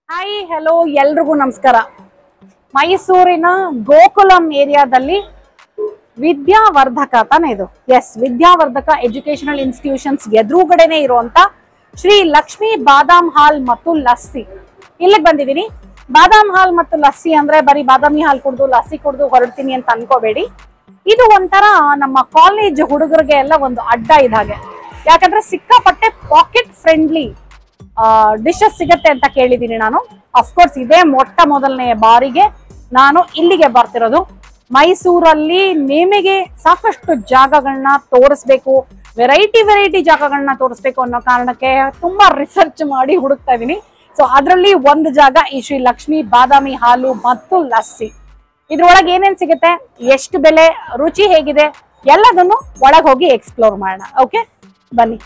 Hi hello ಎಲ್ರಿಗೂ ನಮಸ್ಕಾರ ಮೈಸೂರಿನ ಗೋಕುಲಂ ಏರಿಯಾದಲ್ಲಿ ವಿದ್ಯಾವರ್ಧಕ ತಾನೇ ಇದು ಎಸ್ ವಿದ್ಯಾವರ್ಧಕ ಎಜುಕೇಶನಲ್ ಇನ್ಸ್ಟಿಟ್ಯೂಷನ್ಸ್ ಎದುರುಗಡೆನೆ ಇರುವಂತ ಶ್ರೀ ಲಕ್ಷ್ಮೀ ಬಾದಾಮ್ ಹಾಲ್ ಮತ್ತು ಲಸ್ಸಿ ಇಲ್ಲಿಗೆ ಬಂದಿದ್ದೀನಿ ಬಾದಾಮ್ ಹಾಲ್ ಮತ್ತು ಲಸ್ಸಿ ಅಂದ್ರೆ ಬರೀ ಬಾದಾಮಿ ಹಾಲ್ ಕುಡ್ದು ಲಸ್ಸಿ ಕುಡ್ದು ಹೊರಡ್ತೀನಿ ಅಂತ ಅನ್ಕೋಬೇಡಿ ಇದು ಒಂಥರ ನಮ್ಮ ಕಾಲೇಜ್ ಹುಡುಗರಿಗೆ ಎಲ್ಲ ಒಂದು ಅಡ್ಡ ಇದಾಗೆ ಯಾಕಂದ್ರೆ ಸಿಕ್ಕಾಪಟ್ಟೆ ಪಾಕೆಟ್ ಫ್ರೆಂಡ್ಲಿ ಡಿಶಸ್ ಸಿಗತ್ತೆ ಅಂತ ಕೇಳಿದ್ದೀನಿ ನಾನು ಅಫ್ಕೋರ್ಸ್ ಇದೇ ಮೊಟ್ಟ ಮೊದಲನೇ ಬಾರಿಗೆ ನಾನು ಇಲ್ಲಿಗೆ ಬರ್ತಿರೋದು ಮೈಸೂರಲ್ಲಿ ನಿಮಗೆ ಸಾಕಷ್ಟು ಜಾಗಗಳನ್ನ ತೋರಿಸ್ಬೇಕು ವೆರೈಟಿ ವೆರೈಟಿ ಜಾಗಗಳನ್ನ ತೋರಿಸ್ಬೇಕು ಅನ್ನೋ ಕಾರಣಕ್ಕೆ ತುಂಬಾ ರಿಸರ್ಚ್ ಮಾಡಿ ಹುಡುಕ್ತಾ ಇದ್ದೀನಿ ಸೊ ಅದರಲ್ಲಿ ಒಂದು ಜಾಗ ಈ ಶ್ರೀ ಲಕ್ಷ್ಮಿ ಬಾದಾಮಿ ಹಾಲು ಮತ್ತು ಲಸ್ಸಿ ಇದ್ರೊಳಗೆ ಏನೇನ್ ಸಿಗುತ್ತೆ ಎಷ್ಟು ಬೆಲೆ ರುಚಿ ಹೇಗಿದೆ ಎಲ್ಲದನ್ನು ಒಳಗೆ ಹೋಗಿ ಎಕ್ಸ್ಪ್ಲೋರ್ ಮಾಡೋಣ ಓಕೆ ಬನ್ನಿ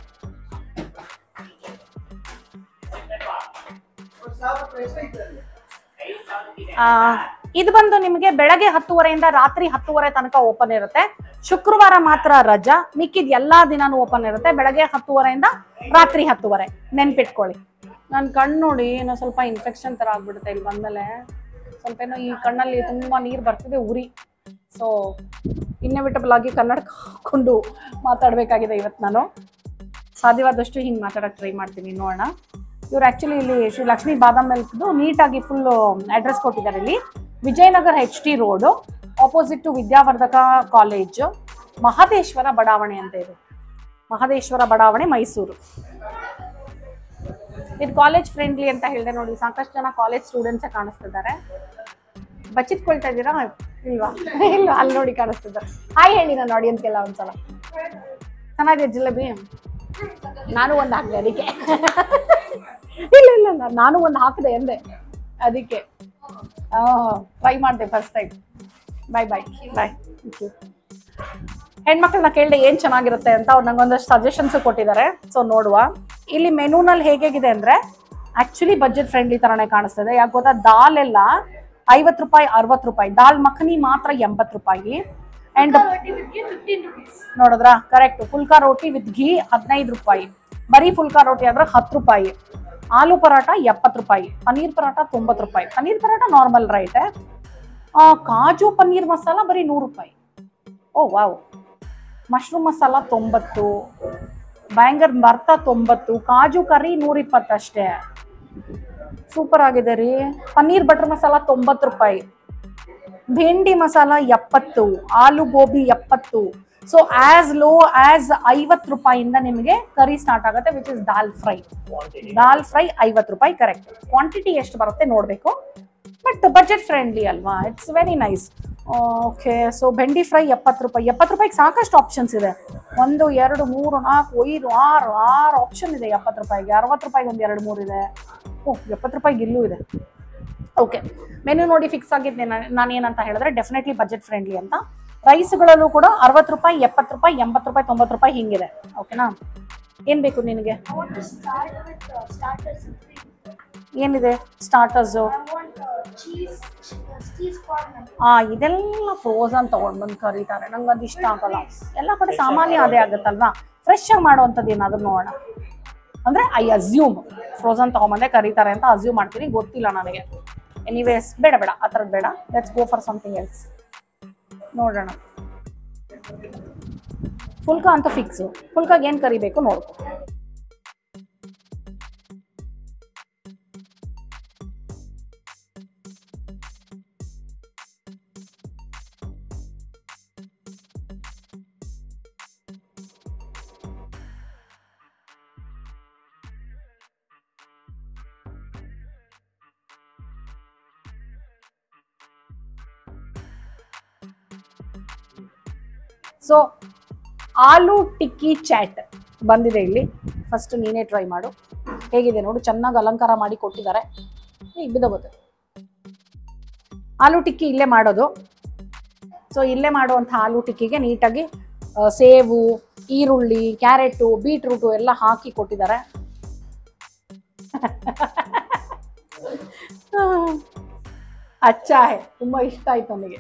ಆ, ಇದು ಬಂದು ನಿಮಗೆ ಬೆಳಗ್ಗೆ ಹತ್ತುವರೆಯಿಂದ ರಾತ್ರಿ ಹತ್ತುವರೆ ತನಕ ಓಪನ್ ಇರುತ್ತೆ ಶುಕ್ರವಾರ ಮಾತ್ರ ರಜಾ ಮಿಕ್ಕಿದ ಎಲ್ಲಾ ದಿನಾನು ಓಪನ್ ಇರುತ್ತೆ ಬೆಳಗ್ಗೆ ಹತ್ತುವರೆಯಿಂದ ರಾತ್ರಿ ಹತ್ತುವರೆ ನೆನ್ಪಿಟ್ಕೊಳ್ಳಿ ನನ್ನ ಕಣ್ಣು ನೋಡಿ ಏನೋ ಸ್ವಲ್ಪ ಇನ್ಫೆಕ್ಷನ್ ತರ ಆಗ್ಬಿಡುತ್ತೆ ಇಲ್ಲಿ ಬಂದ್ಮೇಲೆ ಸ್ವಲ್ಪ ಏನೋ ಈ ಕಣ್ಣಲ್ಲಿ ತುಂಬಾ ನೀರು ಬರ್ತಿದೆ ಉರಿ ಸೊ ಇನ್ನೆವಿಟಬಲ್ ಆಗಿ ಕನ್ನಡಕ ಹಾಕೊಂಡು ಮಾತಾಡಬೇಕಾಗಿದೆ ಇವತ್ತು ನಾನು ಸಾಧ್ಯವಾದಷ್ಟು ಹಿಂಗೆ ಮಾತಾಡೋಕೆ ಟ್ರೈ ಮಾಡ್ತೀನಿ ನೋಡೋಣ ಇವ್ರು ಆ್ಯಕ್ಚುಲಿ ಇಲ್ಲಿ ಶ್ರೀ ಲಕ್ಷ್ಮೀ ಬಾದಾಮ್ ಮಿಲ್ಕ್ದು ನೀಟಾಗಿ ಫುಲ್ ಅಡ್ರೆಸ್ ಕೊಟ್ಟಿದ್ದಾರೆ ಇಲ್ಲಿ Vijayanagar H T road opposite to Vidyavardhaka college Mahadeshwara ಬಡಾವಣೆ ಅಂತ ಇದೆ ಮಹದೇಶ್ವರ ಬಡಾವಣೆ ಮೈಸೂರು ಇದು ಕಾಲೇಜ್ ಫ್ರೆಂಡ್ಲಿ ಅಂತ ಹೇಳಿದೆ ನೋಡಿ ಸಾಕಷ್ಟು ಜನ ಕಾಲೇಜ್ ಸ್ಟೂಡೆಂಟ್ಸೇ ಕಾಣಿಸ್ತಿದ್ದಾರೆ ಬಚ್ಚಿಟ್ಕೊಳ್ತಾ ಇದ್ದೀರಾ ಇಲ್ವಾ ಇಲ್ಲ ಅಲ್ಲಿ ನೋಡಿ ಕಾಣಿಸ್ತಿದ್ದಾರೆ ಹಾಯ್ ಹೇಳಿ ನಾನು ಆಡಿಯನ್ಸ್ಗೆಲ್ಲ ಒಂದ್ಸಲ ಚೆನ್ನಾಗಿದೆ ಜಿಲೇಬಿ ನಾನು ಒಂದು ಹಾಕಿದೆ ಅದಕ್ಕೆ ಇಲ್ಲ ಇಲ್ಲ ಇಲ್ಲ ನಾನು ಒಂದು ಹಾಕಿದೆ ಎಂದೆ ಅದಕ್ಕೆ ಟ್ರೈ ಮಾಡಿದೆ first time bye bye bye thank you ಹೆಣ್ಮಕ್ಳನ್ನ ಕೇಳಿದೆ ಏನ್ ಚೆನ್ನಾಗಿರುತ್ತೆ ಅಂತ ಅವ್ರು ನಂಗೊಂದಷ್ಟು ಸಜೆಷನ್ಸ್ ಕೊಟ್ಟಿದ್ದಾರೆ ಸೊ ನೋಡುವ ಇಲ್ಲಿ ಮೆನೂನಲ್ಲಿ ಹೇಗಿದೆ ಅಂದ್ರೆ ಆಕ್ಚುಲಿ ಬಜೆಟ್ ಫ್ರೆಂಡ್ಲಿ ತರಾನೇ ಕಾಣಿಸ್ತದೆ ಯಾಕೆ ಗೊತ್ತಾ ದಾಲ್ ಎಲ್ಲ ಐವತ್ತು ರೂಪಾಯಿ ಅರವತ್ತು ರೂಪಾಯಿ ದಾಲ್ ಮಖನಿ ಮಾತ್ರ ಎಂಬತ್ತು ರೂಪಾಯಿ ಅಂಡ್ ನೋಡಿದ್ರ ಕರೆಕ್ಟ್ ಫುಲ್ಕಾ ರೋಟಿ ವಿತ್ ಘೀ ಹದಿನೈದು ರೂಪಾಯಿ ಬರೀ ಫುಲ್ಕಾ ರೋಟಿ ಆದ್ರೆ ಹತ್ತು ರೂಪಾಯಿ ಆಲೂ ಪರಾಟ ಎಪ್ಪತ್ತು ರೂಪಾಯಿ ಪನ್ನೀರ್ ಪರಾಟ ತೊಂಬತ್ತು ರೂಪಾಯಿ ಪನ್ನೀರ್ ಪರಾಟ ನಾರ್ಮಲ್ ರೈಟ್ ಕಾಜು ಪನ್ನೀರ್ ಮಸಾಲ ಬರೀ ನೂರು ರೂಪಾಯಿ ಓ ವಾವ್ ಮಶ್ರೂಮ್ ಮಸಾಲ ತೊಂಬತ್ತು ಬ್ಯಾಂಗರ್ ಭರ್ತ ತೊಂಬತ್ತು ಕಾಜು ಕರಿ ನೂರಿಪ್ಪತ್ತು ಅಷ್ಟೇ ಸೂಪರ್ ಆಗಿದೆ ರೀ ಪನ್ನೀರ್ ಬಟರ್ ಮಸಾಲ ತೊಂಬತ್ತು ರೂಪಾಯಿ ಭೇಂಡಿ ಮಸಾಲ ಎಪ್ಪತ್ತು ಆಲೂ ಗೋಬಿ ಎಪ್ಪತ್ತು ಸೊ ಆಸ್ ಲೋ ಆಸ್ ಐವತ್ತು ರೂಪಾಯಿಂದ ನಿಮಗೆ ಕರಿ ಸ್ಟಾರ್ಟ್ ಆಗುತ್ತೆ which is dal fry dal fry ಐವತ್ತು ರೂಪಾಯಿ ಕರೆಕ್ಟ್ ಕ್ವಾಂಟಿಟಿ ಎಷ್ಟು ಬರುತ್ತೆ ನೋಡಬೇಕು ಬಟ್ ಬಜೆಟ್ ಫ್ರೆಂಡ್ಲಿ ಅಲ್ವಾ it's very nice okay so bhindi fry ಎಪ್ಪತ್ತು ರೂಪಾಯಿ ಎಪ್ಪತ್ತು ರೂಪಾಯಿಗೆ ಸಾಕಷ್ಟು ಆಪ್ಷನ್ಸ್ ಇದೆ ಒಂದು ಎರಡು ಮೂರು ನಾಲ್ಕು ಐದು ಆರು ಆರು ಆಪ್ಷನ್ ಇದೆ ಎಪ್ಪತ್ತು ರೂಪಾಯಿಗೆ ಅರವತ್ತು ರೂಪಾಯಿಗೆ ಒಂದು ಎರಡು ಮೂರು ಇದೆ ಓಹ್ ಎಪ್ಪತ್ತು ರೂಪಾಯಿಗೆ ಇಲ್ಲೂ ಇದೆ ಓಕೆ ಮೆನು ನೋಡಿ ಫಿಕ್ಸ್ ಆಗಿದ್ದೆ ನಾನು ಏನಂತ ಹೇಳಿದ್ರೆ ಡೆಫಿನೆಟ್ಲಿ ಬಜೆಟ್ ಫ್ರೆಂಡ್ಲಿ ಅಂತ ರೈಸ್ಗಳಲ್ಲೂ ಕೂಡ ಅರವತ್ತು ರೂಪಾಯಿ ಎಪ್ಪತ್ತು ರೂಪಾಯಿ ಎಂಬತ್ತು ರೂಪಾಯಿ ತೊಂಬತ್ತು ರೂಪಾಯಿ ಹಿಂಗಿದೆ ಓಕೆನಾ ಏನು ಬೇಕು ನಿನಗೆ I want to start with uh, starters and three. ಏನಿದೆ starters I want uh, cheese, uh, cheese corn. ಆ ಇದೆಲ್ಲ ಫ್ರೋಸನ್ ತಗೊಂಡ್ ಬಂದು ಕರೀತಾರೆ ನಂಗೆ ಅದು ಇಷ್ಟ ಆಗಲ್ಲ ಎಲ್ಲ ಕಡೆ ಸಾಮಾನ್ಯ ಅದೇ ಆಗುತ್ತಲ್ವಾ ಫ್ರೆಶ್ ಆಗಿ ಮಾಡುವಂಥದ್ದು ಏನಾದ್ರು ನೋಡೋಣ ಅಂದ್ರೆ ಐ ಅಸ್ಯೂಮ್ ಫ್ರೋಸನ್ ತಗೊಂಬಂದೆ ಕರೀತಾರೆ ಅಂತ ಅಸ್ಯೂಮ್ ಮಾಡ್ತೀನಿ ಗೊತ್ತಿಲ್ಲ ನನಗೆ ಎನಿವೇಸ್ ಬೇಡ ಬೇಡ ಆ ಥರದ್ದು ಬೇಡ let's go for something else ನೋಡೋಣ ಫುಲ್ಕಾ ಅಂತೂ ಫಿಕ್ಸು ಫುಲ್ಕಾಗೆ ಏನು ಕರಿಬೇಕು ನೋಡ್ಕೊ ಸೊ ಆಲೂ ಟಿಕ್ಕಿ ಚಾಟ್ ಬಂದಿದೆ ಇಲ್ಲಿ ಫಸ್ಟ್ ನೀನೇ ಟ್ರೈ ಮಾಡು ಹೇಗಿದೆ ನೋಡು ಚೆನ್ನಾಗಿ ಅಲಂಕಾರ ಮಾಡಿ ಕೊಟ್ಟಿದ್ದಾರೆ ಈಗ ಬಿದ್ದೋಗುತ್ತೆ ಆಲೂ ಟಿಕ್ಕಿ ಇಲ್ಲೇ ಮಾಡೋದು ಸೊ ಇಲ್ಲೇ ಮಾಡುವಂಥ ಆಲೂ ಟಿಕ್ಕಿಗೆ ನೀಟಾಗಿ ಆ, ಸೇವು ಈರುಳ್ಳಿ ಕ್ಯಾರೆಟು ಬೀಟ್ರೂಟು ಎಲ್ಲ ಹಾಕಿ ಕೊಟ್ಟಿದ್ದಾರೆ ಅಚ್ಚಾ ಹೇ ತುಂಬ ಇಷ್ಟ ಆಯ್ತು ನನಗೆ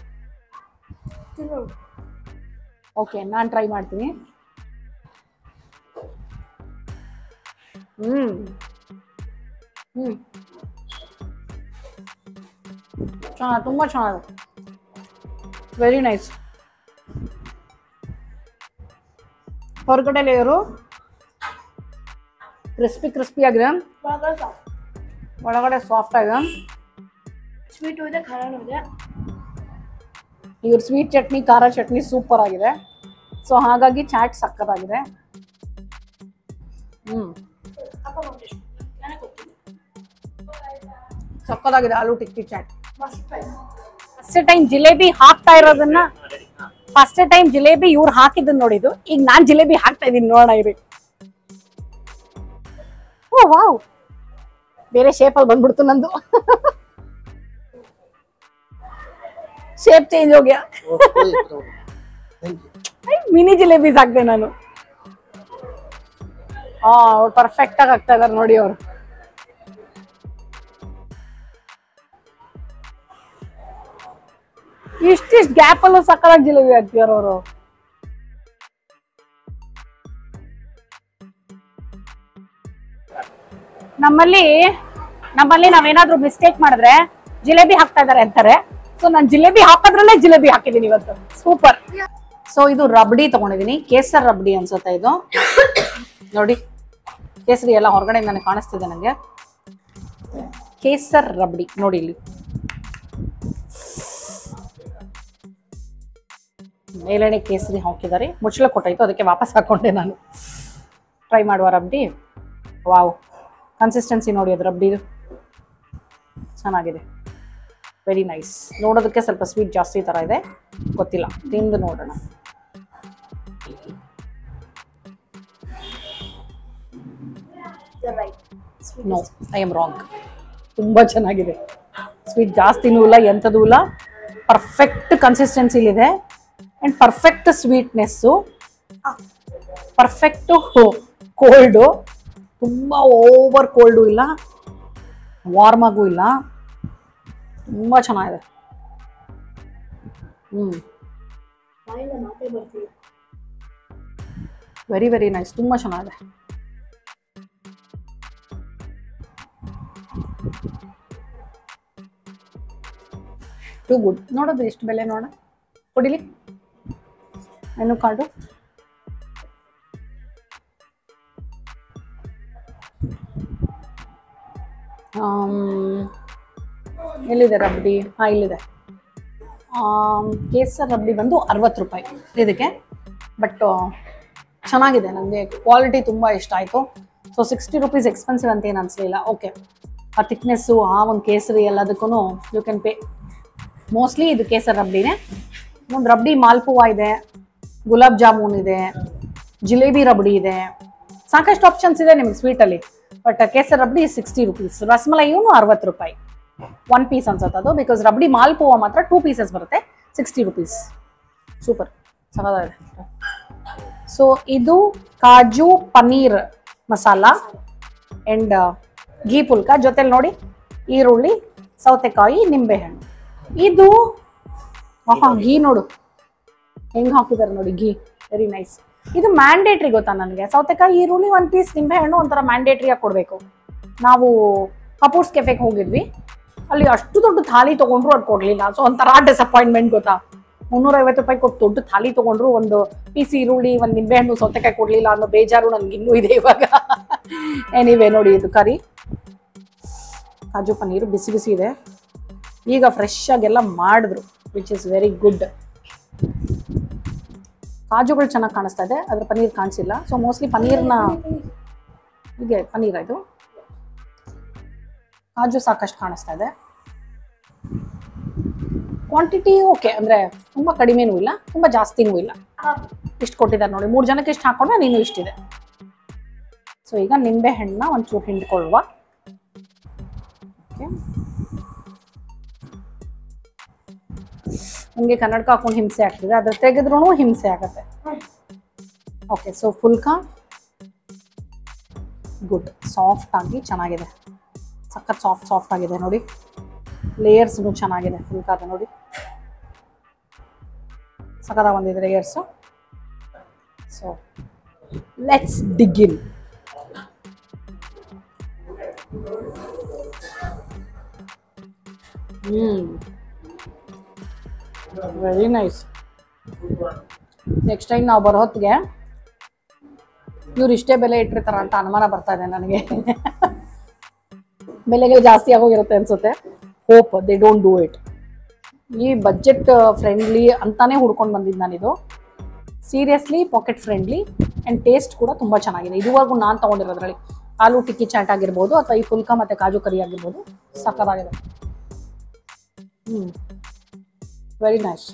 ಓಕೆ ನಾನು ಟ್ರೈ ಮಾಡ್ತೀನಿ ಹ್ಮ್ ಹ್ಮ್ ಚೆನ್ನಾಗಿ ತುಂಬ ಚೆನ್ನಾಗಿದೆ ವೆರಿ ನೈಸ್ ಹೊರಗಡೆ ಲೇಯರು ಕ್ರಿಸ್ಪಿ ಕ್ರಿಸ್ಪಿ ಆಗಿದೆ ಒಳಗಡೆ ಸಾಫ್ಟ್ ಒಳಗಡೆ ಸಾಫ್ಟ್ ಆಗಿದೆ ಸ್ವೀಟು ಇದೆ ಖಾರನೂ ಇದೆ ಇವ್ರ ಸ್ವೀಟ್ ಚಟ್ನಿ ಖಾರ ಚಟ್ನಿ ಸೂಪರ್ ಆಗಿದೆ ಸೊ ಹಾಗಾಗಿ ಚಾಟ್ ಸಕ್ಕತ್ತಾಗಿದೆ ಹ್ಮ್ ಅಪ್ಪ ವೆಂಕಟೇಶ್ ನನಗೆ ಗೊತ್ತಿಲ್ಲ ಸಕ್ಕತ್ತಾಗಿದೆ aloo tikki chaat must try first time jalebi ಹಾಕ್ತಾ ಇರೋದನ್ನ ಫಸ್ಟ್ ಟೈಮ್ ಜಿಲೇಬಿ ಇವ್ರು ಹಾಕಿದ್ದನ್ನ ನೋಡಿದ್ದು ಈಗ ನಾನ್ ಜಿಲೇಬಿ ಹಾಕ್ತಾ ಇದೀನಿ ನೋಡೋಣ ಇರಿ ಓ ವಾವ್ ಬೇರೆ ಶೇಪಲ್ಲಿ ಬಂದ್ಬಿಡ್ತು ನಂದು ಶೇಪ್ ಚೇಂಜ್ ಹೋಗ್ಯಾ ಮಿನಿ ಜಿಲೇಬೀಸ್ ಹಾಕ್ದೆ ನಾನು ಹಾ ಅವ್ರು ಪರ್ಫೆಕ್ಟ್ ಆಗಿ ಆಗ್ತಾ ಇದಾರೆ ನೋಡಿ ಅವ್ರು ಇಷ್ಟಿಷ್ಟು ಗ್ಯಾಪ್ ಅಲ್ಲೂ ಸಕ್ಕತ್ತಾಗಿ ಜಿಲೇಬಿ ಹಾಕ್ತಿದಾರ ಅವರು ನಮ್ಮಲ್ಲಿ ನಮ್ಮಲ್ಲಿ ನಾವೇನಾದ್ರೂ ಮಿಸ್ಟೇಕ್ ಮಾಡಿದ್ರೆ ಜಿಲೇಬಿ ಹಾಕ್ತಾ ಇದಾರೆ ಅಂತಾರೆ ಸೊ ನಾನು ಜಿಲೇಬಿ ಹಾಕೋದ್ರಲ್ಲೇ ಜಿಲೇಬಿ ಹಾಕಿದೀನಿ ಇವತ್ತು ಸೂಪರ್ ಸೊ ಇದು ರಬಡಿ ತಗೊಂಡಿದೀನಿ ಕೇಸರ್ ರಬಡಿ ಅನ್ಸುತ್ತೆ ಇದು ನೋಡಿ ಕೇಸರಿ ಎಲ್ಲ ಹೊರಗಡೆ ನನಗೆ ಕಾಣಿಸ್ತಿದೆ ನನಗೆ ಕೇಸರ್ ರಬಡಿ ನೋಡಿ ಇಲ್ಲಿ ಮೇಲೆಣೆ ಕೇಸರಿ ಹಾಕಿದ್ದಾರೆ ಮುಚ್ಚಳ ಕೊಟ್ಟಾಯ್ತು ಅದಕ್ಕೆ ವಾಪಸ್ ಹಾಕೊಂಡೆ ನಾನು ಟ್ರೈ ಮಾಡುವ ರಬ್ಡಿ ವಾವ್ ಕನ್ಸಿಸ್ಟೆನ್ಸಿ ನೋಡಿ ಅದು ರಬ್ಡಿದು ಚೆನ್ನಾಗಿದೆ ವೆರಿ ನೈಸ್ ನೋಡೋದಕ್ಕೆ ಸ್ವಲ್ಪ ಸ್ವೀಟ್ ಜಾಸ್ತಿ ಥರ ಇದೆ ಗೊತ್ತಿಲ್ಲ ತಿಂದು ನೋಡೋಣ You're right. Sweet no is- I am wrong ತುಂಬ ಚೆನ್ನಾಗಿದೆ ಸ್ವೀಟ್ ಜಾಸ್ತಿನೂ ಇಲ್ಲ ಎಂಥದೂ ಇಲ್ಲ ಪರ್ಫೆಕ್ಟ್ ಕನ್ಸಿಸ್ಟೆನ್ಸಿಲಿದೆ and perfect sweetness perfect cold ತುಂಬ ಓವರ್ ಕೋಲ್ಡು ಇಲ್ಲ ವಾರ್ಮ್ ಆಗೂ ಇಲ್ಲ ತುಂಬ ಚೆನ್ನಾಗಿದೆ ಹ್ಞೂ ಬಾಯಿಂದ ಮಾತೇ ಬರ್ತಿಲ್ಲ ವೆರಿ ವೆರಿ ನೈಸ್ ತುಂಬ ಚೆನ್ನಾಗಿದೆ ಟು ಗುಡ್ ನೋಡೋದು ಎಷ್ಟು ಬೆಲೆ ನೋಡ ಕೊಡಿಲಿ ಮೆನು ಕಾರ್ಡು ಎಲ್ಲಿದೆ ರಬ್ಡಿ ಹಾಂ ಇಲ್ಲಿದೆ ಆಮ್, ಕೇಸರ್ ರಬ್ಡಿ ಬಂದು ಅರವತ್ತು ರೂಪಾಯಿ ಇದಕ್ಕೆ ಬಟ್ ಚೆನ್ನಾಗಿದೆ ನನಗೆ ಕ್ವಾಲಿಟಿ ತುಂಬ ಇಷ್ಟ ಆಯಿತು ಸೊ ಸಿಕ್ಸ್ಟಿ ರುಪೀಸ್ ಎಕ್ಸ್ಪೆನ್ಸಿವ್ ಅಂತ ಏನು ಅನಿಸ್ಲಿಲ್ಲ ಓಕೆ ಆ ಥಿಕ್ನೆಸ್ಸು ಆ ಒಂದು ಕೇಸರಿ ಎಲ್ಲದಕ್ಕೂ ಯು ಕ್ಯಾನ್ ಪೇ ಮೋಸ್ಟ್ಲಿ ಇದು ಕೇಸರ್ ರಬ್ಡಿನೇ ಒಂದು ರಬ್ಡಿ ಮಾಲ್ಪುವ ಇದೆ ಗುಲಾಬ್ ಜಾಮೂನ್ ಇದೆ ಜಿಲೇಬಿ ರಬ್ಡಿ ಇದೆ ಸಾಕಷ್ಟು ಆಪ್ಷನ್ಸ್ ಇದೆ ನಿಮ್ಗೆ ಸ್ವೀಟಲ್ಲಿ but kesar rabdi sixty rupees ರಸ್ಮಲೈಯೂ ಅರವತ್ತು ರೂಪಾಯಿ ಒನ್ ಪೀಸ್ ಅನ್ಸುತ್ತೆ ಅದು ಬಿಕಾಸ್ ರಬ್ಡಿ ಮಾಲ್ಪುವ ಮಾತ್ರ ಟೂ ಪೀಸಸ್ ಬರುತ್ತೆ ಸಿಕ್ಸ್ಟಿ ರುಪೀಸ್ ಸೂಪರ್ ಚೆನ್ನಾಗಿದೆ ಸೊ ಇದು ಕಾಜು ಪನ್ನೀರ್ ಮಸಾಲ ಆ್ಯಂಡ್ ಘೀ ಪುಲ್ಕ ಜೊತೆಲಿ ನೋಡಿ ಈರುಳ್ಳಿ ಸೌತೆಕಾಯಿ ನಿಂಬೆಹಣ್ಣು ಇದು ಆಹಾ ಘೀ ನೋಡು ಹೆಂಗ್ ಹಾಕಿದ್ದಾರೆ ನೋಡಿ ಘೀ ವೆರಿ ನೈಸ್ ಇದು ಮ್ಯಾಂಡೇಟ್ರಿ ಗೊತ್ತಾ ನನಗೆ ಸೌತೆಕಾಯಿ ಈರುಳ್ಳಿ ಒಂದು ಪೀಸ್ ನಿಂಬೆಹಣ್ಣು ಒಂಥರ ಮ್ಯಾಂಡೇಟ್ರಿಯಾಗಿ ಕೊಡಬೇಕು ನಾವು ಕಪೂರ್ಸ್ ಕೆಫೆಗೆ ಹೋಗಿದ್ವಿ ಅಲ್ಲಿ ಅಷ್ಟು ದೊಡ್ಡ ಥಾಲಿ ತೊಗೊಂಡ್ರು ಅದು ಕೊಡಲಿಲ್ಲ ಸೊ ಒಂಥರ ಡಿಸಪಾಯಿಂಟ್ಮೆಂಟ್ ಗೊತ್ತಾ ಮುನ್ನೂರೈವತ್ತು ರೂಪಾಯಿ ಕೊಟ್ಟು ದೊಡ್ಡ ಥಾಲಿ ತೊಗೊಂಡ್ರು ಒಂದು ಪೀಸ್ ಈರುಳ್ಳಿ ಒಂದು ನಿಂಬೆಹಣ್ಣು ಸೌತೆಕಾಯಿ ಕೊಡಲಿಲ್ಲ ಅನ್ನೋ ಬೇಜಾರು ನನಗೆ ಇನ್ನೂ ಇದೆ ಇವಾಗ ಎನಿವೆ ನೋಡಿ ಇದು ಕರಿ ಕಾಜು ಪನ್ನೀರು ಬಿಸಿ ಬಿಸಿ ಇದೆ ಈಗ ಫ್ರೆಶ್ ಆಗೆಲ್ಲ ಮಾಡಿದ್ರು ವಿಚ್ ಇಸ್ ವೆರಿ ಗುಡ್ ಕಾಜುಗಳು ಚೆನ್ನಾಗಿ ಕಾಣಿಸ್ತಾ ಇದೆ ಅದ್ರ ಪನ್ನೀರ್ ಕಾಣಿಸಿಲ್ಲ ಸೊ ಮೋಸ್ಟ್ಲಿ ಪನ್ನೀರ್ನ ಹೀಗೆ ಪನ್ನೀರ್ ಇದು ಕಾಜು ಸಾಕಷ್ಟು ಕಾಣಿಸ್ತಾ ಇದೆ ಕ್ವಾಂಟಿಟಿ ಓಕೆ ಅಂದರೆ ತುಂಬ ಕಡಿಮೆನೂ ಇಲ್ಲ ತುಂಬ ಜಾಸ್ತಿನೂ ಇಲ್ಲ ಇಷ್ಟು ಕೊಟ್ಟಿದ್ದಾರೆ ನೋಡಿ ಮೂರು ಜನಕ್ಕೆ ಇಷ್ಟು ಹಾಕೊಂಡ್ರೆ ನೀನು ಇಷ್ಟಿದೆ ಸೊ ಈಗ ನಿಂಬೆ ಹಣ್ಣನ್ನ ಒಂಚೂರು ಹಿಂಡ್ಕೊಳ್ಳುವ ಓಕೆ ನಿಮಗೆ ಕನ್ನಡಕ ಹಾಕೊಂಡು ಹಿಂಸೆ ಆಗ್ತಿದೆ ಅದ್ರ ತೆಗೆದ್ರೂ ಹಿಂಸೆ ಆಗತ್ತೆ okay so phulka good soft ಆಗಿ ಚೆನ್ನಾಗಿದೆ ಸಖತ್ ಸಾಫ್ಟ್ ಸಾಫ್ಟ್ ಆಗಿದೆ ನೋಡಿ ಲೇಯರ್ಸ್ನು ಚೆನ್ನಾಗಿದೆ ಫುಲ್ಕಾದ ನೋಡಿ ಸಖತ್ತಾಗಿ ಬಂದಿದೆ layers so let's dig in hmm very nice next time ನಾವು ಬರೋ ಹೊತ್ತಿಗೆ ಇವ್ರು ಇಷ್ಟೇ ಬೆಲೆ ಇಟ್ಟಿರ್ತಾರ ಅಂತ ಅನುಮಾನ ಬರ್ತಾ ಇದೆ ನನಗೆ ಬೆಲೆಗಳು ಜಾಸ್ತಿ ಆಗೋಗಿರುತ್ತೆ ಅನ್ಸುತ್ತೆ hope they don't do it ಈ ಬಜೆಟ್ ಫ್ರೆಂಡ್ಲಿ ಅಂತಾನೆ ಹುಡ್ಕೊಂಡು ಬಂದಿದ್ದು ನಾನಿದು seriously pocket friendly and taste ಕೂಡ ತುಂಬ ಚೆನ್ನಾಗಿದೆ ಇದುವರೆಗೂ ನಾನು ತೊಗೊಂಡಿರೋದ್ರಲ್ಲಿ ಆಲೂ ಟಿಕ್ಕಿ ಚಾಟ್ ಆಗಿರ್ಬೋದು ಅಥವಾ ಈ ಫುಲ್ಕಾ ಮತ್ತು ಕಾಜು ಕರಿ ಆಗಿರ್ಬೋದು ಸಕ್ಕತ್ತಾಗಿದೆ ಹ್ಞೂ ವೆರಿ ನೈಸ್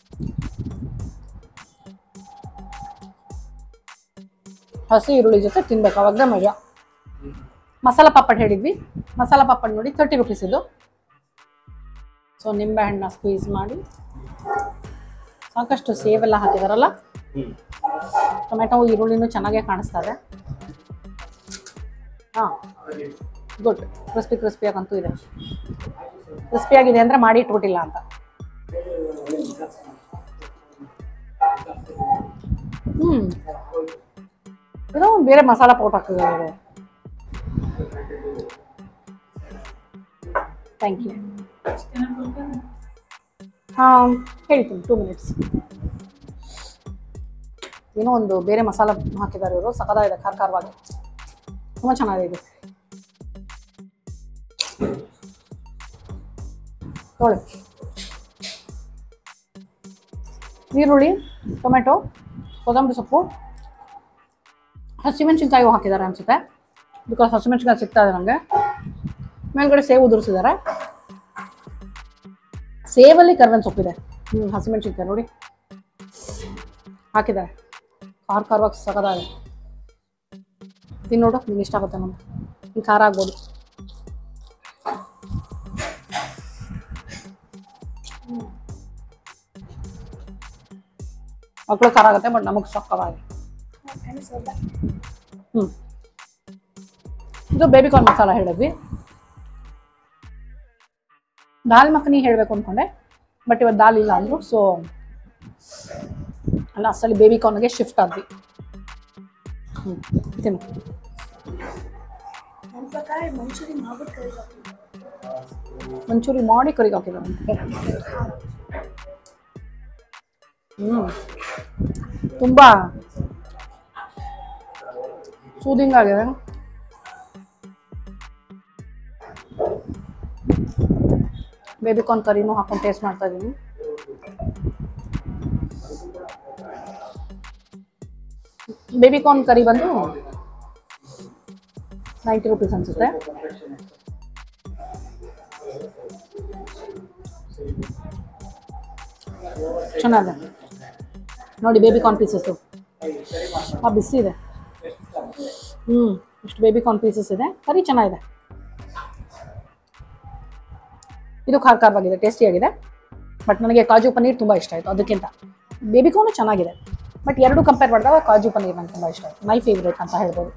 ಹಸಿ ಈರುಳ್ಳಿ ಜೊತೆ ತಿನ್ಬೇಕು ಅವಾಗಲೇ ಮಜಾ ಮಸಾಲ ಪಾಪಡ್ ಹೇಳಿದ್ವಿ ಮಸಾಲ ಪಾಪಡ್ ನೋಡಿ ತರ್ಟಿ ರುಪೀಸ್ ಇದು ಸೊ ನಿಂಬೆ ಹಣ್ಣನ್ನ ಸ್ಕ್ವೀಸ್ ಮಾಡಿ ಸಾಕಷ್ಟು ಸೇವೆಲ್ಲ ಹಾಕಿದಾರಲ್ಲ ಟೊಮೆಟೊ ಈರುಳ್ಳಿನೂ ಚೆನ್ನಾಗೇ ಕಾಣಿಸ್ತಾ ಇದೆ ಹಾಂ ಗುಡ್ ಕ್ರಿಸ್ಪಿ ಕ್ರಿಸ್ಪಿಯಾಗಂತೂ ಇದೆ ಕ್ರಿಸ್ಪಿಯಾಗಿದೆ ಅಂದರೆ ಮಾಡಿ ಇಟ್ಬಿಟ್ಟಿಲ್ಲ ಅಂತ ಹ್ಞೂ ಏನೋ ಒಂದು ಬೇರೆ ಮಸಾಲ ಪೌಡರ್ ಹಾಕಿದ್ದಾರೆ ಥ್ಯಾಂಕ್ ಯು ಹಾಂ ಹೇಳ್ತೀನಿ ಟೂ ಮಿನಿಟ್ಸ್ ಏನೋ ಒಂದು ಬೇರೆ ಮಸಾಲ ಹಾಕಿದ್ದಾರೆ ಇವರು ಸಖತ್ತಾಗಿದೆ ಖಾರ ಖಾರವಾಗಿ ತುಂಬ ಚೆನ್ನಾಗಿದೆ ಇದು ನೋಡಿ ಈರುಳ್ಳಿ ಟೊಮೆಟೊ ಕೊತ್ತಂಬರಿ ಸೊಪ್ಪು ಹಸಿಮೆಣಸಿನ್ಕಾಯಿ ಹಾಕಿದ್ದಾರೆ ಅನ್ಸುತ್ತೆ ಬಿಕಾಸ್ ಹಸಿಮೆಣಸಿನ್ಕಾಯಿ ಸಿಗ್ತಾ ಇದೆ ನನಗೆ ಮೇಲ್ಗಡೆ ಸೇವು ಉದುರಿಸಿದ್ದಾರೆ ಸೇವಲ್ಲಿ ಕರ್ಬೇವಿನ ಸೊಪ್ಪಿದೆ ಹ್ಞೂ ಹಸಿಮೆಣಸಿನ್ಕಾಯಿ ನೋಡಿ ಹಾಕಿದ್ದಾರೆ ಖಾರ ಖಾರವಾಗಿ ಸಕದಾಗಿದೆ ತಿನ್ ನೋಡು ನಿಂಗೆ ಇಷ್ಟ ಆಗುತ್ತೆ ನಮ್ಗೆ ಹಿಂಗೆ ಖಾರ ಆಗ್ಬೋದು ಮಕ್ಕಳು ಖಾರ ಆಗುತ್ತೆ ಬಟ್ ನಮಗೆ ಸಕ್ಕದಾಗಿದೆ ಹ್ಞೂ ಇದು ಬೇಬಿಕಾರ್ನ್ ಮಸಾಲ ಹೇಳಿದ್ವಿ ದಾಲ್ ಮಖನಿ ಹೇಳಬೇಕು ಅಂದ್ಕೊಂಡೆ ಬಟ್ ಇವತ್ತು ದಾಲ್ ಇಲ್ಲ ಅಂದರು ಸೊ ಅಲ್ಲ ಅಸಲಿ ಬೇಬಿಕಾರ್ನ್ಗೆ ಶಿಫ್ಟ್ ಆದ್ವಿ ಹ್ಞೂ ತಿನ್ನು ನನ್ನ ಪ್ರಕಾರ ಮಂಚೂರಿ ಮಾಡ್ಬಿಟ್ಟು ಕರಿ ಮಂಚೂರಿ ಮಾಡಿ ಕರಿಗೆ ಹಾಕಿದ್ದಾರೆ ಹ್ಞೂ ತುಂಬ ಸೂದಿಂಗ್ ಆಗಿದೆ ಬೇಬಿಕಾರ್ನ್ ಕರಿನೂ ಹಾಕೊಂಡು ಟೇಸ್ಟ್ ಮಾಡ್ತಾ ಇದ್ದೀನಿ ಬೇಬಿಕಾರ್ನ್ ಕರಿ ಬಂದು ನೈಂಟಿ ರುಪೀಸ್ ಅನಿಸುತ್ತೆ ಚೆನ್ನಾಗಿದೆ ನೋಡಿ ಬೇಬಿಕಾರ್ನ್ ಪೀಸಸ್ಸು ಆ ಬಿಸಿ ಇದೆ ಹ್ಞೂ ಇಷ್ಟು ಬೇಬಿಕಾರ್ನ್ ಪೀಸಸ್ ಇದೆ ಕರಿ ಚೆನ್ನಾಗಿದೆ ಇದು ಖಾರ ಖಾರವಾಗಿದೆ ಟೇಸ್ಟಿಯಾಗಿದೆ ಬಟ್ ನನಗೆ ಕಾಜು ಪನ್ನೀರ್ ತುಂಬ ಇಷ್ಟ ಆಯಿತು ಅದಕ್ಕಿಂತ ಬೇಬಿಕಾರ್ನು ಚೆನ್ನಾಗಿದೆ ಬಟ್ ಎರಡು ಕಂಪೇರ್ ಮಾಡಿದಾಗ ಕಾಜು ಪನ್ನೀರ್ ನಂಗೆ ತುಂಬ ಇಷ್ಟ ಆಯಿತು ಮೈ ಫೇವ್ರೇಟ್ ಅಂತ ಹೇಳ್ಬೋದು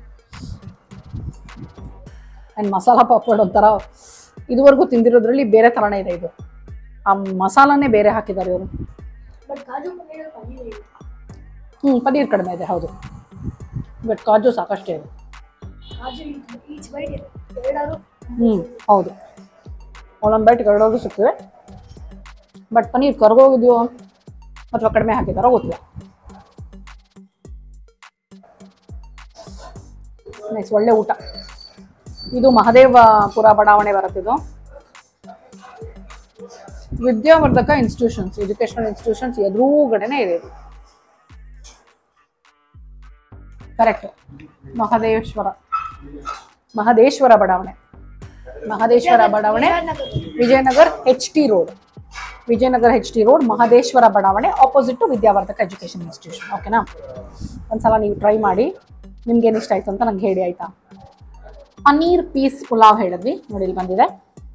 ಆ್ಯಂಡ್ ಮಸಾಲ ಪಾಪಡ್ ಒಂಥರ ಇದುವರೆಗೂ ತಿಂದಿರೋದ್ರಲ್ಲಿ ಬೇರೆ ಥರನೇ ಇದೆ ಇದು ಆ ಮಸಾಲನೇ ಬೇರೆ ಹಾಕಿದ್ದಾರೆ ಇವರು ಬಟ್ ಕಾಜು ಪನ್ನೀರ್ ಪನ್ನೀರ್ ಇಲ್ಲ ಹ್ಞೂ ಪನ್ನೀರ್ ಕಡಿಮೆ ಇದೆ ಹೌದು ಬಟ್ ಕಾಜು ಸಾಕಷ್ಟೇ ಇದೆ ಕಾಜು ಈಚ್ ಬೈಟ್ ಎರಡಾದ್ರು ಹ್ಞೂ ಹೌದು ಒಂದೊಂದು ಬೈಟ್ ಎರಡೋದು ಸಿಗ್ತದೆ ಬಟ್ ಪನ್ನೀರ್ ಕರ್ಗೋಗಿದೆಯೋ ಅಥವಾ ಕಡಿಮೆ ಹಾಕಿದಾರೋ ಗೊತ್ತಿಲ್ಲ ನೆಕ್ಸ್ಟ್ ಒಳ್ಳೆ ಊಟ ಇದು ಮಹದೇವಪುರ ಬಡಾವಣೆ ಬರುತ್ತಿದ್ದು ವಿದ್ಯಾವರ್ಧಕ ಇನ್ಸ್ಟಿಟ್ಯೂಷನ್ಸ್ ಎಜುಕೇಶನಲ್ ಇನ್ಸ್ಟಿಟ್ಯೂಷನ್ಸ್ ಎದುರುಗಡೆನೆ ಇದೆ ಇದು ಕರೆಕ್ಟ್ ಮಹದೇಶ್ವರ ಮಹದೇಶ್ವರ ಬಡಾವಣೆ ಮಹದೇಶ್ವರ ಬಡಾವಣೆ Vijayanagar H T road Vijayanagar H T road Mahadeshwara ಬಡಾವಣೆ opposite to Vidyavardhaka education institution ಓಕೆನಾ ಒಂದ್ಸಲ ನೀವು ಟ್ರೈ ಮಾಡಿ ನಿಮ್ಗೆ ಏನು ಇಷ್ಟ ಆಯ್ತು ಅಂತ ನಂಗೆ ಹೇಳಿ ಆಯ್ತಾ ಪನ್ನೀರ್ ಪೀಸ್ ಪುಲಾವ್ ಹೇಳಿದ್ವಿ ನೋಡಿ ಇಲ್ಲಿ ಬಂದಿದೆ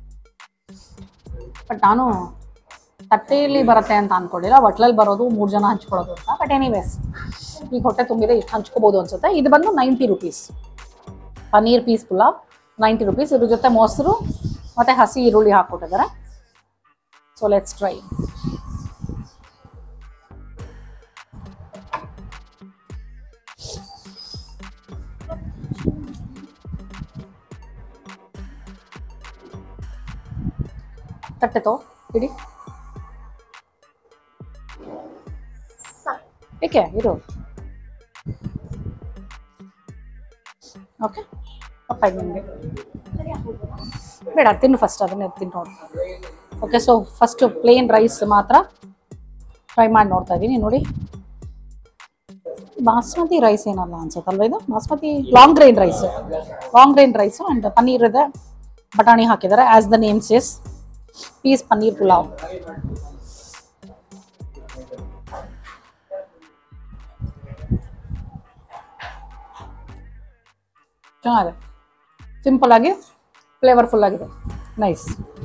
ಬಟ್ ನಾನು ತಟ್ಟೆಯಲ್ಲಿ ಬರುತ್ತೆ ಅಂತ ಅನ್ಕೊಂಡಿಲ್ಲ ಒಟ್ಲಲ್ಲಿ ಬರೋದು ಮೂರು ಜನ ಹಂಚ್ಕೊಳ್ಳೋದು ಅಂತ ಬಟ್ ಎನಿವೇಸ್ ಈಗ ಹೊಟ್ಟೆ ತುಂಬಿದೆ ಇಷ್ಟು ಹಂಚ್ಕೋಬೋದು ಅನ್ಸುತ್ತೆ ಇದು ಬಂದು ninety rupees paneer peas pulao ninety rupees ಇದ್ರ ಜೊತೆ ಮೊಸರು ಮತ್ತು ಹಸಿ ಈರುಳ್ಳಿ ಹಾಕ್ಕೊಟ್ಟಿದ್ದಾರೆ ಸೊ ಲೆಟ್ಸ್ ಟ್ರೈ ತಟ್ಟೆ ತೋ ಇಡಿ ಏಕೆ ಇರು ಓಕೆ ಅಪ್ಪ ನಿಮಗೆ ಬೇಡ ತಿನ್ನು ಫಸ್ಟ್ ಅದನ್ನೇ ತಿನ್ನು ನೋಡಿ okay so first plain rice ಮಾತ್ರ ಟ್ರೈ ಮಾಡಿ ನೋಡ್ತಾ ಇದ್ದೀನಿ ನೋಡಿ ಬಾಸ್ಮತಿ ರೈಸ್ ಏನಲ್ಲ ಅನ್ಸುತ್ತಲ್ವ ಇದು basmati long grain rice long grain rice and paneer ಇದೆ ಬಟಾಣಿ ಹಾಕಿದ್ದಾರೆ as the name is peas paneer pulao ಚೆನ್ನಾಗಿದೆ ಸಿಂಪಲ್ ಆಗಿ ಫ್ಲೇವರ್ಫುಲ್ ಆಗಿದೆ ನೈಸ್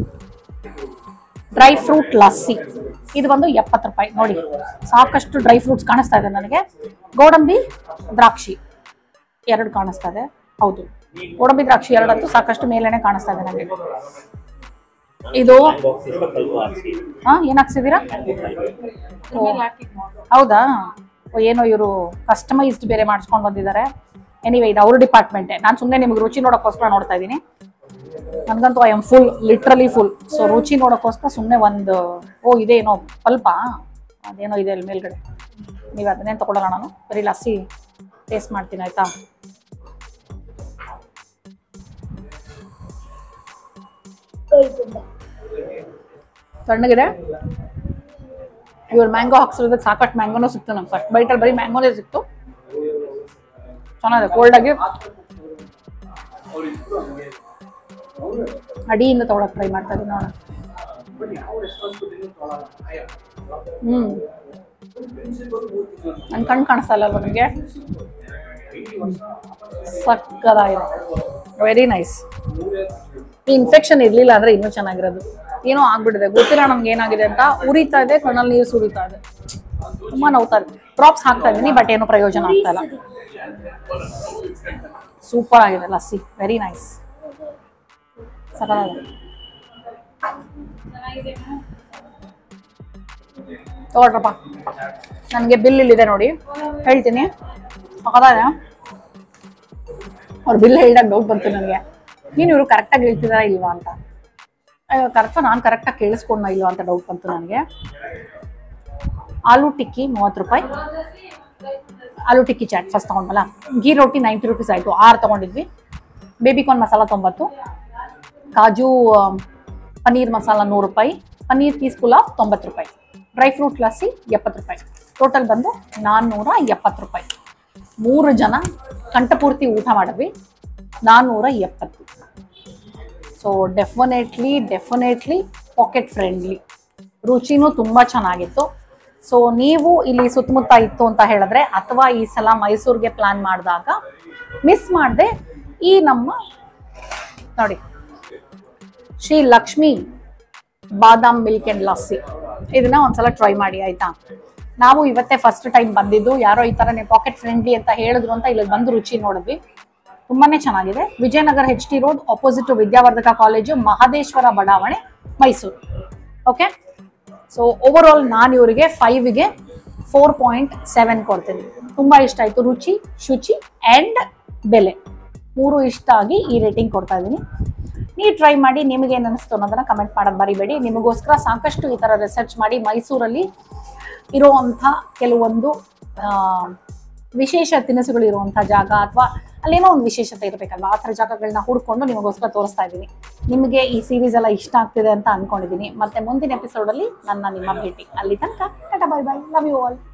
ಡ್ರೈ ಫ್ರೂಟ್ ಲಸ್ಸಿ ಇದು ಬಂದು ಎಪ್ಪತ್ತು ರೂಪಾಯಿ ನೋಡಿ ಸಾಕಷ್ಟು ಡ್ರೈ ಫ್ರೂಟ್ಸ್ ಕಾಣಿಸ್ತಾ ಇದೆ ನನಗೆ ಗೋಡಂಬಿ ದ್ರಾಕ್ಷಿ ಎರಡು ಕಾಣಿಸ್ತಾ ಇದೆ ಹೌದು ಗೋಡಂಬಿ ದ್ರಾಕ್ಷಿ ಎರಡಂತೂ ಸಾಕಷ್ಟು ಮೇಲೆನೆ ಕಾಣಿಸ್ತಾ ಇದೆ ನನಗೆ ಇದು ಹಾ ಏನ್ ಹಾಕ್ಸಿದೀರಾ ಓ, ಹೌದಾ ಓ, ಏನೋ ಇವರು ಕಸ್ಟಮೈಸ್ಡ್ ಬೇರೆ ಮಾಡಿಸ್ಕೊಂಡು ಬಂದಿದ್ದಾರೆ ಎನಿವೆ ಇದು ಅವ್ರ ಡಿಪಾರ್ಟ್ಮೆಂಟೇ ನಾನು ಸುಮ್ಮನೆ ನಿಮ್ಗೆ ರುಚಿ ನೋಡೋಕ್ಕೋಸ್ಕರ ನೋಡ್ತಾ ಇದ್ದೀನಿ ನನಗಂತೂ I am full literally full so ರುಚಿ ನೋಡೋಕ್ಕೋಸ್ಕರ ಸುಮ್ಮನೆ ಒಂದು ಓ ಇದೇನೋ ಸ್ವಲ್ಪ ಅದೇನೋ ಇದೆ ಅಲ್ಲಿ ಮೇಲ್ಗಡೆ ನೀವು ಅದನ್ನೇ ತಗೊಳ್ಳೋಣ ನಾನು ಬರೀ ಲಸ್ಸಿ ಟೇಸ್ಟ್ ಮಾಡ್ತೀನಿ ಆಯ್ತಾ ತೊಳ್ಕೊಂಡ ತಣ್ಣಗಿದೆ ಇವ್ರು ಮ್ಯಾಂಗೋ ಹಾಕ್ಸಿರೋದಕ್ಕೆ ಸಾಕಷ್ಟು ಮ್ಯಾಂಗೋನೂ ಸಿಕ್ತು ನಮ್ಗೆ ಫಸ್ಟ್ ಬೈಟಲ್ಲಿ ಬರೀ ಮ್ಯಾಂಗೋನೇ ಸಿಕ್ತು ಚೆನ್ನಾಗಿದೆ ಕೋಲ್ಡ್ ಆಗಿ ಅಡಿಯಿಂದ ತೊಗೊಳಕ್ ಟ್ರೈ ಮಾಡ್ತಾ ಇದ್ದೀನಿ ನೋಡೋಣ ಹ್ಮ್ ನನ್ ಕಣ್ಣು ಕಾಣಿಸ್ತಾ ಇಲ್ಲ ನಿಮಗೆ ಸಕ್ಕದಾಗಿದೆ ವೆರಿ ನೈಸ್ ಈ ಇನ್ಫೆಕ್ಷನ್ ಇರ್ಲಿಲ್ಲ ಅಂದ್ರೆ ಇನ್ನೂ ಚೆನ್ನಾಗಿರೋದು ಏನೋ ಆಗ್ಬಿಟ್ಟಿದೆ ಗೊತ್ತಿಲ್ಲ ನಮ್ಗೆ ಏನಾಗಿದೆ ಅಂತ ಉರಿತಾ ಇದೆ ಕಣ್ಣಲ್ಲಿ ನೀರು ಸುರಿತಾ ಇದೆ ತುಂಬಾ ನೋವ್ತಾ ಇದೆ ಡ್ರಾಪ್ಸ್ ಹಾಕ್ತಾ ಇದ್ದೀನಿ ಬಟ್ ಏನು ಪ್ರಯೋಜನ ಆಗ್ತಾ ಇಲ್ಲ ಸೂಪರ್ ಆಗಿದೆ ಲಸ್ಸಿ ವೆರಿ ನೈಸ್ ಸಕಲಾಗಿದೆ ತಗೊಳ್ರಪ್ಪ ನನಗೆ ಬಿಲ್ ಇಲ್ಲಿದೆ ನೋಡಿ ಹೇಳ್ತೀನಿ ಸಕಲಾಗಿದೆ ಅವ್ರ ಬಿಲ್ ಹೇಳಿದಾಗ ಡೌಟ್ ಬಂತು ನನಗೆ ನೀನು ಇವರು ಕರೆಕ್ಟಾಗಿ ಹೇಳ್ತಿದಾರಾ ಇಲ್ವಾ ಅಂತ ಕರೆಕ್ಟ್ ನಾನು ಕರೆಕ್ಟಾಗಿ ಕೇಳಿಸ್ಕೊಂಡ ಇಲ್ವಾ ಅಂತ ಡೌಟ್ ಬಂತು ನನಗೆ ಆಲೂ ಟಿಕ್ಕಿ ಮೂವತ್ತು ರೂಪಾಯಿ ಆಲೂ ಟಿಕ್ಕಿ ಚಾಟ್ ಫಸ್ಟ್ ತೊಗೊಂಡಲ್ಲ ಗೀ ರೊಟ್ಟಿ ನೈಂಟಿ ರುಪೀಸ್ ಆಯಿತು ಆರು ತೊಗೊಂಡಿದ್ವಿ ಬೇಬಿ ಕಾರ್ನ್ ಮಸಾಲ ತೊಂಬತ್ತು ಕಾಜು ಆ, ಪನ್ನೀರ್ ಮಸಾಲ ನೂರು ರೂಪಾಯಿ ಪನ್ನೀರ್ ಪೀಸ್ ಪುಲಾವ್ ತೊಂಬತ್ತು ರೂಪಾಯಿ ಡ್ರೈ ಫ್ರೂಟ್ ಲಸ್ಸಿ ಎಪ್ಪತ್ತು ರೂಪಾಯಿ ಟೋಟಲ್ ಬಂದು ನಾನ್ನೂರ ಎಪ್ಪತ್ತು ರೂಪಾಯಿ ಮೂರು ಜನ ಕಂಠಪೂರ್ತಿ ಊಟ ಮಾಡಿದ್ವಿ ನಾನ್ನೂರ ಎಪ್ಪತ್ತು so definitely definitely pocket friendly ರುಚಿನೂ ತುಂಬ ಚೆನ್ನಾಗಿತ್ತು ಸೊ ನೀವು ಇಲ್ಲಿ ಸುತ್ತಮುತ್ತ ಇತ್ತು ಅಂತ ಹೇಳಿದ್ರೆ ಅಥವಾ ಈ ಸಲ ಮೈಸೂರಿಗೆ ಪ್ಲಾನ್ ಮಾಡಿದಾಗ ಮಿಸ್ ಮಾಡದೆ ಈ ನಮ್ಮ ನೋಡಿ ಶ್ರೀ ಲಕ್ಷ್ಮಿ ಬಾದಾಮ್ ಮಿಲ್ಕ್ ಅಂಡ್ ಲಸ್ಸಿ ಇದನ್ನ ಒಂದ್ಸಲ ಟ್ರೈ ಮಾಡಿ ಆಯ್ತಾ ನಾವು ಇವತ್ತೇ ಫಸ್ಟ್ ಟೈಮ್ ಬಂದಿದ್ದು ಯಾರೋ ಈ ಥರನೇ ಪಾಕೆಟ್ ಫ್ರೆಂಡ್ಲಿ ಅಂತ ಹೇಳಿದ್ರು ಅಂತ ಇಲ್ಲಿ ಬಂದು ರುಚಿ ನೋಡಿದ್ವಿ ತುಂಬಾನೇ ಚೆನ್ನಾಗಿದೆ Vijayanagar H T road opposite Vidyavardhaka college Mahadeshwara ಬಡಾವಣೆ Mysuru okay so over all ನಾನು ಇವರಿಗೆ ಫೈವ್ಗೆ ಫೋರ್ ಪಾಯಿಂಟ್ ಸೆವೆನ್ ಕೊಡ್ತೀನಿ ತುಂಬಾ ಇಷ್ಟ ಆಯ್ತು ರುಚಿ ಶುಚಿ ಆ್ಯಂಡ್ ಬೆಲೆ ಮೂರು ಇಷ್ಟ ಆಗಿ ಈ ರೇಟಿಂಗ್ ಕೊಡ್ತಾ ಇದ್ದೀನಿ ನೀವು ಟ್ರೈ ಮಾಡಿ ನಿಮಗೆ ಏನು ಅನಿಸ್ತು ಅನ್ನೋದನ್ನ ಕಮೆಂಟ್ ಮಾಡೋದು ಮರಿಬೇಡಿ ನಿಮಗೋಸ್ಕರ ಸಾಕಷ್ಟು ಈ ಥರ ರಿಸರ್ಚ್ ಮಾಡಿ ಮೈಸೂರಲ್ಲಿ ಇರುವಂಥ ಕೆಲವೊಂದು ಆ, ವಿಶೇಷ ತಿನಿಸುಗಳು ಇರುವಂಥ ಜಾಗ ಅಥವಾ ಅಲ್ಲೇನೋ ಒಂದು ವಿಶೇಷತೆ ಇರಬೇಕಲ್ವಾ ಆ ಥರ ಜಾಗಗಳನ್ನ ಹುಡ್ಕೊಂಡು ನಿಮಗೋಸ್ಕರ ತೋರಿಸ್ತಾ ಇದ್ದೀನಿ ನಿಮಗೆ ಈ ಸೀರೀಸ್ ಎಲ್ಲ ಇಷ್ಟ ಆಗ್ತಿದೆ ಅಂತ ಅನ್ಕೊಂಡಿದ್ದೀನಿ ಮತ್ತೆ ಮುಂದಿನ ಎಪಿಸೋಡಲ್ಲಿ ನನ್ನ ನಿಮ್ಮ ಭೇಟಿ ಅಲ್ಲಿ ತನಕ tata bye bye love you all